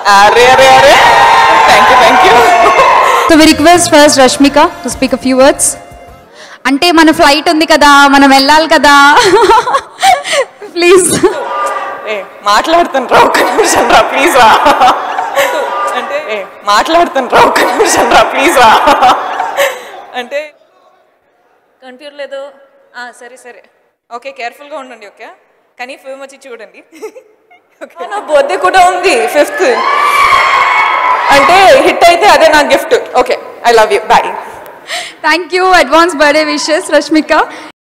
అరే అరే అరే thank you thank you so we request first Rashmika to speak a few words అంటే మన ఫ్లైట్ ఉంది కదా మనం వెళ్ళాలి కదా ప్లీజ్ ఏ మాట్లాడుతాను రా ఒక్క నిమిషం రా ప్లీజ్ రా అంటే ఏ మాట్లాడుతాను రా ఒక్క నిమిషం రా ప్లీజ్ రా అంటే కన్ఫ్యూజ్ లేదు ఆ, సరే సరే ఓకే కేర్ఫుల్గా ఉండండి ఓకే కానీ ఫిల్మ్ వచ్చి చూడండి ఓకే నా బర్త్డే కూడా ఉంది ఫిఫ్త్ అంటే హిట్ అయితే అదే నా gift okay I love you bye thank you advance birthday wishes Rashmika